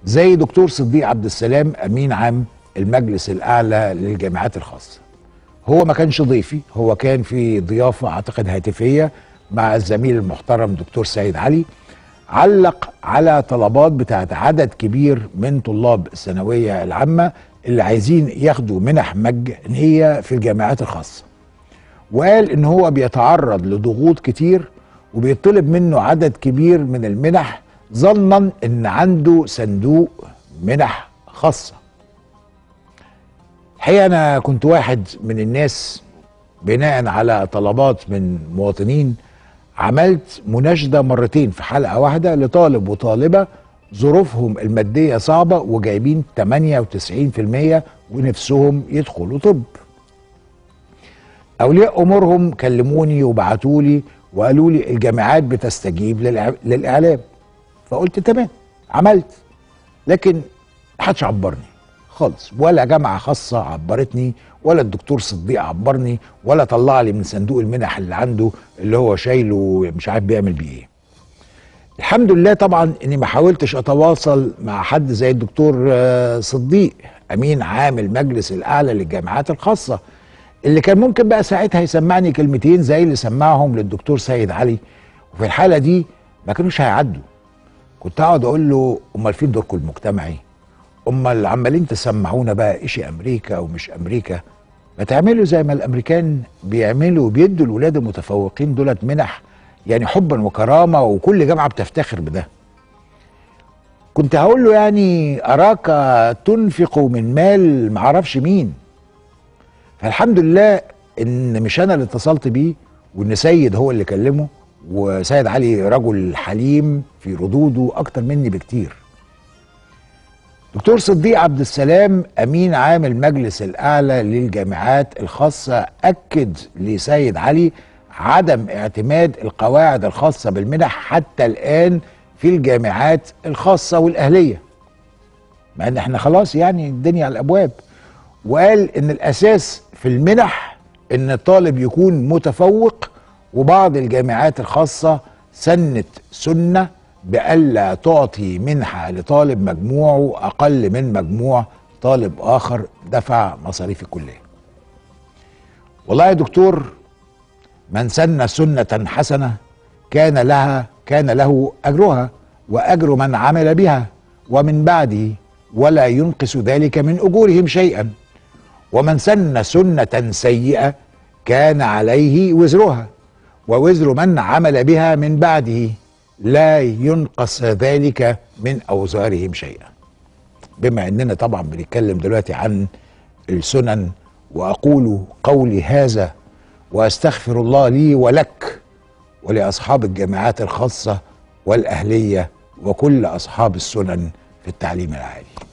زي دكتور صديق عبد السلام امين عام المجلس الاعلى للجامعات الخاصه هو ما كانش ضيفي هو كان في ضيافه اعتقد هاتفيه مع الزميل المحترم دكتور سيد علي علق على طلبات بتاعت عدد كبير من طلاب الثانويه العامه اللي عايزين ياخدوا منح مجانيه في الجامعات الخاصه وقال ان هو بيتعرض لضغوط كتير وبيطلب منه عدد كبير من المنح ظنا ان عنده صندوق منح خاصه الحقيقه انا كنت واحد من الناس بناء على طلبات من مواطنين عملت مناشده مرتين في حلقه واحده لطالب وطالبه ظروفهم الماديه صعبه وجايبين 98% ونفسهم يدخلوا طب اولياء امورهم كلموني وبعتوا لي وقالوا لي الجامعات بتستجيب للإع- للاعلام فقلت تمام عملت لكن محدش عبرني خالص ولا جامعه خاصه عبرتني ولا الدكتور صديق عبرني ولا طلع لي من صندوق المنح اللي عنده اللي هو شايله مش عارف بيعمل بيه ايه الحمد لله طبعا اني ما حاولتش اتواصل مع حد زي الدكتور آه، صديق امين عام المجلس الاعلى للجامعات الخاصه اللي كان ممكن بقى ساعتها يسمعني كلمتين زي اللي سمعهم للدكتور سيد علي وفي الحاله دي ما كانوش هيعدوا كنت اقعد اقول له امال فين دوركم المجتمعي امال عمالين تسمعونا بقى اشي امريكا ومش امريكا ما تعملوا زي ما الامريكان بيعملوا بيدوا الولاد المتفوقين دولت منح يعني حبا وكرامه وكل جامعه بتفتخر بده كنت هقول له يعني اراك تنفق من مال معرفش مين فالحمد لله ان مش انا اللي اتصلت بيه وان سيد هو اللي كلمه وسيد علي رجل حليم في ردوده اكتر مني بكتير دكتور صديق عبد السلام امين عام المجلس الاعلى للجامعات الخاصه اكد لسيد علي عدم اعتماد القواعد الخاصه بالمنح حتى الان في الجامعات الخاصه والاهليه مع ان احنا خلاص يعني الدنيا على الابواب وقال ان الاساس في المنح ان الطالب يكون متفوق وبعض الجامعات الخاصه سنت سنه بألا تعطي منحة لطالب مجموعه أقل من مجموع طالب آخر دفع مصاريف الكلية والله يا دكتور من سن سنة حسنة كان لها كان له أجرها وأجر من عمل بها ومن بعده ولا ينقص ذلك من أجورهم شيئا ومن سن سنة سيئة كان عليه وزرها ووزر من عمل بها من بعده لا ينقص ذلك من أوزارهم شيئا بما أننا طبعا بنتكلم دلوقتي عن السنن وأقول قولي هذا وأستغفر الله لي ولك ولأصحاب الجامعات الخاصة والأهلية وكل أصحاب السنن في التعليم العالي